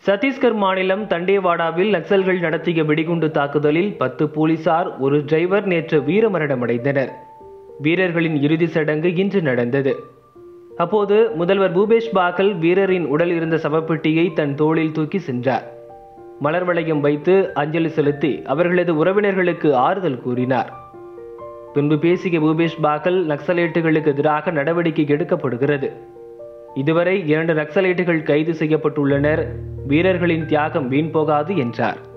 சத்தீஸ்கர் மாநிலம் தண்டேவாடாவில் நக்சல்கள் நடத்திய வெடிகுண்டு தாக்குதலில் பத்து போலீசார் ஒரு டிரைவர் நேற்று வீரமரணமடைந்தனர் வீரர்களின் இறுதி சடங்கு இன்று நடந்தது அப்போது முதல்வர் பூபேஷ் பாகல் வீரரின் உடல் இருந்த சவப்பெட்டியை தன் தோளில் தூக்கி சென்றார் மலர் வளையம் வைத்து அஞ்சலி செலுத்தி அவர்களது உறவினர்களுக்கு ஆறுதல் கூறினார் பின்பு பேசிய பூபேஷ் பாகல் நக்சலைட்டுகளுக்கு எதிராக நடவடிக்கை எடுக்கப்படுகிறது இதுவரை இரண்டு நக்சலைட்டுகள் கைது செய்யப்பட்டுள்ளனர் வீரர்களின் தியாகம் வீண் போகாது என்றார்